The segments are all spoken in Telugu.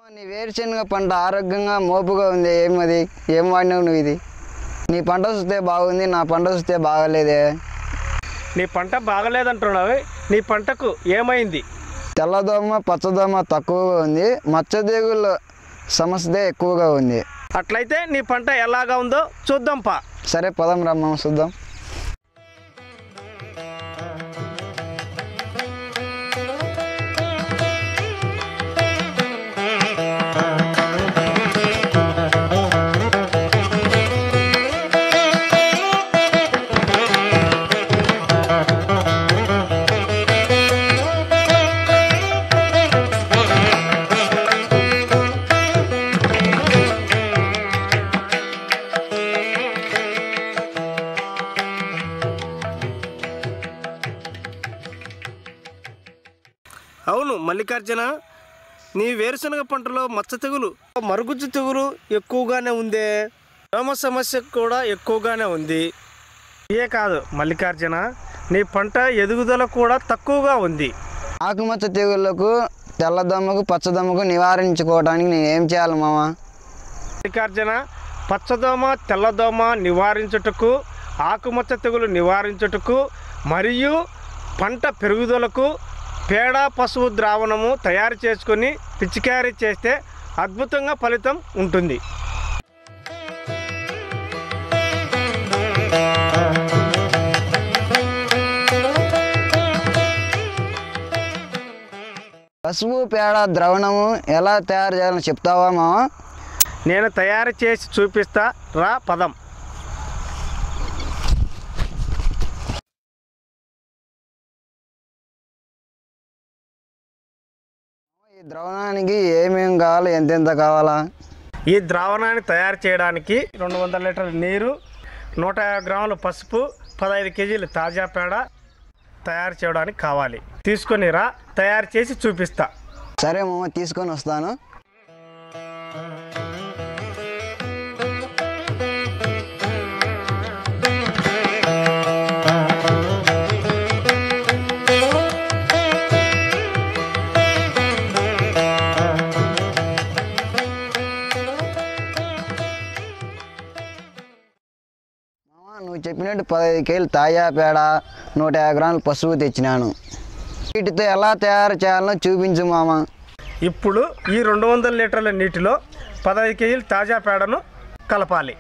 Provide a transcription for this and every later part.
నీ వేరుశనగ పంట ఆరోగ్యంగా మోపుగా ఉంది ఏమది ఏం వాడినావు నువ్వు ఇది నీ పంట చూస్తే బాగుంది నా పంట చూస్తే బాగలేదే నీ పంట బాగలేదంటున్నావు నీ పంటకు ఏమైంది తెల్లదోమ పచ్చదోమ తక్కువగా ఉంది మచ్చ తెగుళ్ళ సమస్య ఎక్కువగా ఉంది అట్లయితే నీ పంట ఎలాగా ఉందో చూద్దాం పా సరే పదం రమ్మ చూద్దాం అవును మల్లికార్జున నీ వేరుశనగ పంటలో మచ్చ తెగులు మరుగుజ్జు తెగులు ఎక్కువగానే ఉందే దోమ సమస్య కూడా ఎక్కువగానే ఉంది ఇదే కాదు మల్లికార్జున నీ పంట ఎదుగుదల కూడా తక్కువగా ఉంది ఆకుమచ్చ తెగుళ్ళకు తెల్లదోమకు పచ్చదోమకు నివారించుకోవడానికి నేను ఏం చేయాలి మామ మల్లికార్జున పచ్చదోమ తెల్లదోమ నివారించుటకు ఆకుమచ్చ తెగులు నివారించుటకు మరియు పంట పెరుగుదలకు పేడ పశువు ద్రావణము తయారు చేసుకొని పిచికారీ చేస్తే అద్భుతంగా ఫలితం ఉంటుంది పసుపు పేడ ద్రవణము ఎలా తయారు చేయాలని చెప్తావా మామ నేను తయారు చేసి చూపిస్తా రా పదం ఈ ద్రవణానికి ఏమేం కావాలి ఎంతెంత కావాలా ఈ ద్రావణాన్ని తయారు చేయడానికి రెండు వందల లీటర్ల నీరు నూట యాభై గ్రాముల పసుపు పదహైదు కేజీలు తాజా పేడ తయారు చేయడానికి కావాలి తీసుకొని రా తయారు చేసి చూపిస్తా సరే మామ తీసుకొని వస్తాను మామ నువ్వు చెప్పినట్టు పదహైదు కేజీలు తాజా పేడ నూట యాభై గ్రాములు పసుపు తెచ్చినాను వీటితో ఎలా తయారు చేయాలో చూపించు మామ ఇప్పుడు ఈ రెండు వందల లీటర్ల నీటిలో పదహైదు కేజీలు తాజా పేడను కలపాలి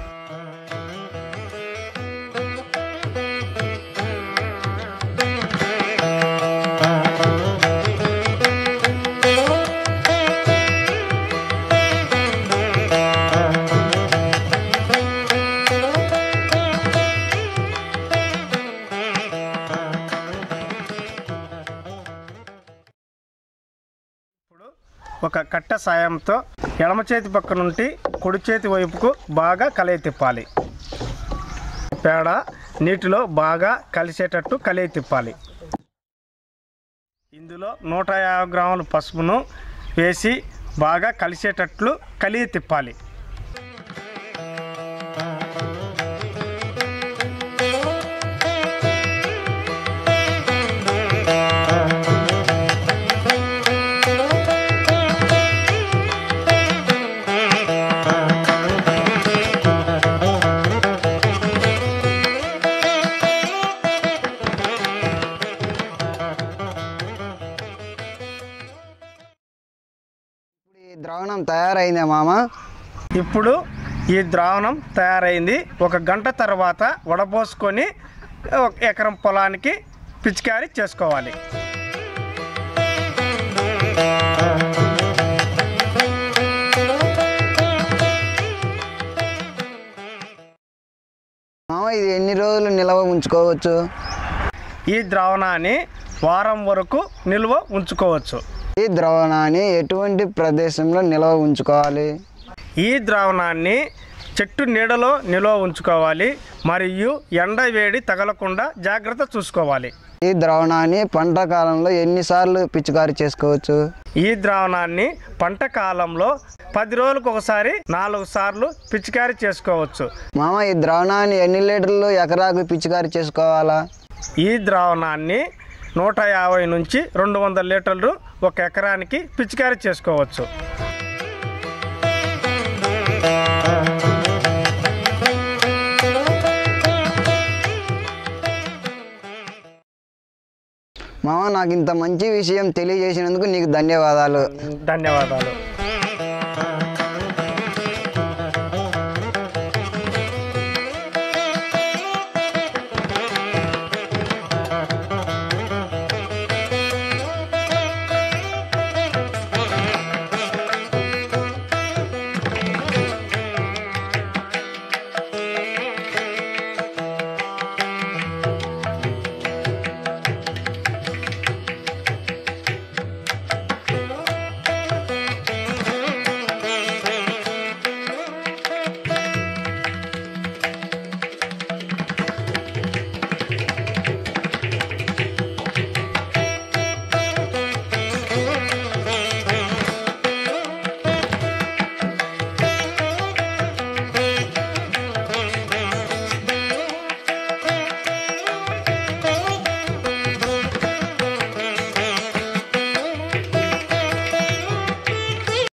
ఇప్పుడు ఒక కట్ట సాయంతో ఎడమ చేతి పక్క నుండి కుడి చేతి వైపుకు బాగా కలయి తిప్పాలి పేడ నీటిలో బాగా కలిసేటట్టు కలయి తిప్పాలి ఇందులో నూట యాభై గ్రాముల పసుపును వేసి బాగా కలిసేటట్లు కలిగి తిప్పాలి ఇప్పుడు ఈ ద్రావణం తయారైందా మామ ఇప్పుడు ఈ ద్రావణం తయారైంది ఒక గంట తర్వాత వడపోసుకొని ఒక ఎకరం పొలానికి పిచికారీ చేసుకోవాలి మామ ఇది ఎన్ని రోజులు నిల్వ ఉంచుకోవచ్చు ఈ ద్రావణాన్ని వారం వరకు నిల్వ ఉంచుకోవచ్చు ఈ ద్రావణాన్ని ఎటువంటి ప్రదేశంలో నిల్వ ఉంచుకోవాలి ఈ ద్రావణాన్ని చెట్టు నీడలో నిల్వ ఉంచుకోవాలి మరియు ఎండ వేడి తగలకుండా జాగ్రత్త చూసుకోవాలి ఈ ద్రావణాన్ని పంట కాలంలో ఎన్నిసార్లు పిచికారీ చేసుకోవచ్చు ఈ ద్రావణాన్ని పంట కాలంలో పది రోజులకు ఒకసారి నాలుగు సార్లు పిచికారీ చేసుకోవచ్చు మామ ఈ ద్రావణాన్ని ఎన్ని లీటర్లు ఎకరాకు పిచికారీ చేసుకోవాలా ఈ ద్రావణాన్ని నూట యాభై నుంచి రెండు వందల లీటర్లు ఒక ఎకరానికి పిచికారీ చేసుకోవచ్చు మామ నాకు ఇంత మంచి విషయం తెలియజేసినందుకు నీకు ధన్యవాదాలు ధన్యవాదాలు